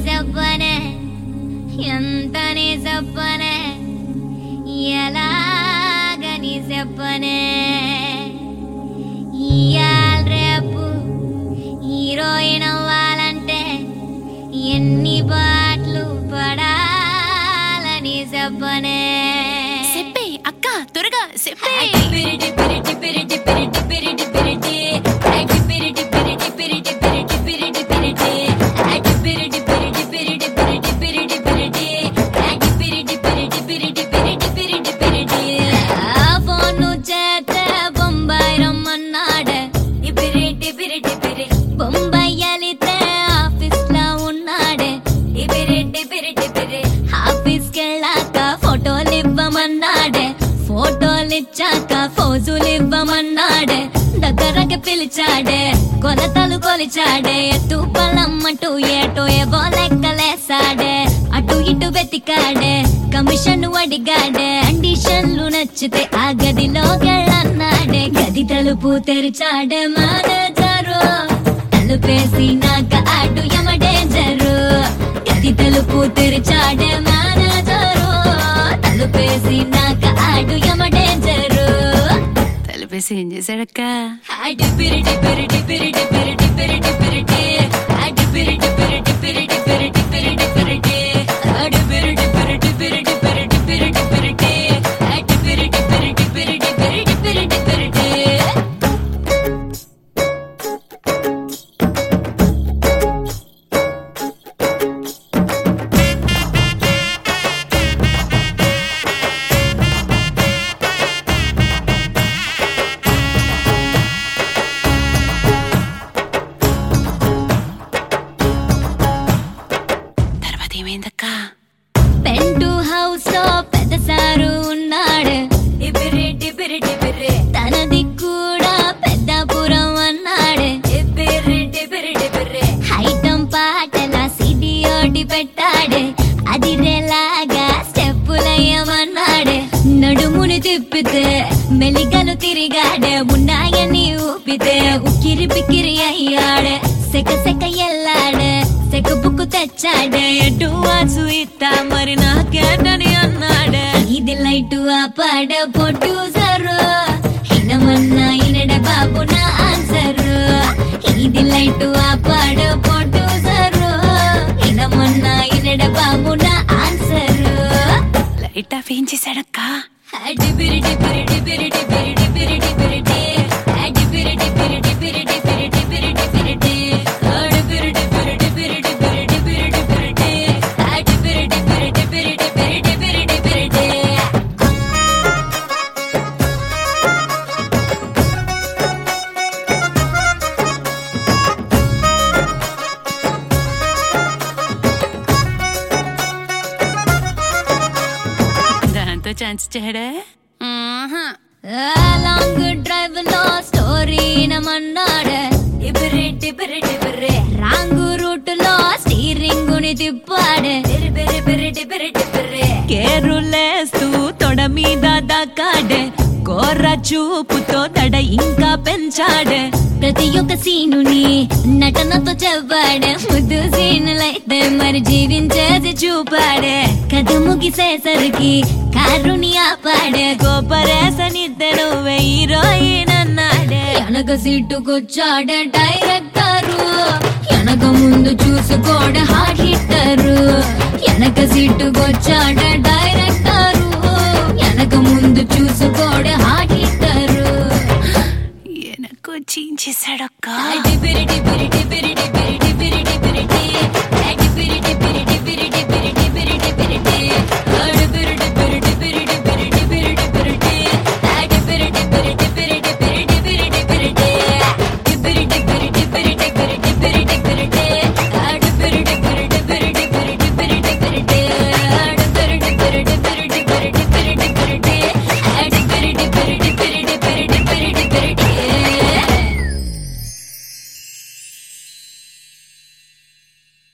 చెప్పనే ఎంతని చెప్పనే ఎలాగని చెప్పనే ఇయాల రేపు హీరోయిన్ అవ్వాలంటే ఎన్ని బాట్లు పడాలని చెప్పనే చెప్పే అక్క త్వరగా చెప్పే ఆ ఫోను చేతే బొంబాయి రమ్మన్నాడే బొంబాయి వెళితే ఆఫీస్ లో ఉన్నాడే ఆఫీస్ కెళ్ళాక ఫోటోలు ఇవ్వమన్నాడే ఫోటోలు ఇచ్చాక ఫోజులు ఇవ్వమన్నాడే దగ్గరకి పిలిచాడే కొలతలు కొలిచాడే ఎత్తు పలమ్మంటూ ఏటో ఏవో లెక్కలేసాడే అటు ఇటు వెతికాడే కమిషన్ అడిగాడే కండిషన్లు నచ్చితే ఆ గదిలో గెళ్ళన్నాడే గది తలుపు తెరిచాడే మేనేజరు తలుపేసి నాక అటు యమడేంజరు గది తలుపు తెరిచాడే మేనేజరు తలుపేసి నాక అటు యమడేంజరు తలుపేసి ఏం చేశాడక్క తర్వాత ఏమైందక్క పెంటు హౌస్ లో పెద్ద సారు ఉన్నాడు తనది కూడా పెద్దపురం అన్నాడు హైటం పాటల సిడియోటి పెట్టాడు అది రేలాగా స్టెప్పులయ్యమన్నాడు నడుముని తిప్పితే మెలికలు తిరిగాడే ఉన్నాయని ఊపితే ఉక్కిరి పిక్కిరి అయ్యాడు సెక సెక ఎల్లాడు సెక బుక్కు తెచ్చాడే ఎటు వాచు ఇత్తా మరి నాకేటని అన్నాడు ఇది లైటు ఆపాడ పొట్టు సరు హినమన్నా ఇనడ బాబు నా ఆన్సరు ఇది లైటు ఆపాడ పొట్టు సరు హినమన్నా ఇనడ బాబు నా ఆన్సరు లైట్ ఆఫ్ ఏం చేశాడక్క దాంతో ఛాన్స్ ఇచ్చాడా ఆహా. లాంగ్ డ్రైవ్ లో స్టోరీ నమన్నాడు రాంగ్ రూట్ లో స్టీరింగ్ ని తిప్పాడు కేరులేస్తూ తొడ మీద దక్కాడే కోర్ర చూపుతో తడ ఇంకా పెంచాడే ప్రతి ఒక్క సీనుని నటనతో చెప్పాడు ముద్దు సీనులైతే మరి జీవించేది చూపాడే కథ ముగిసేసరికి కారుని ఆపాడే గోపరేసనిద్దరు హీరోయిన్ అన్నాడే వెనక సీటుకొచ్చాడే డైరెక్టరు వెనక ముందు చూసుకోడ హార్ట్ హిట్టరు వెనక సీటుకొచ్చాడే డైరెక్టరు వెనక ముందు చూసుకోడ హార్ట్ హిట్టరు వెనక్కు చీంచేశాడక్క డిబిరి డిబిరి డిబిరి డిబిరి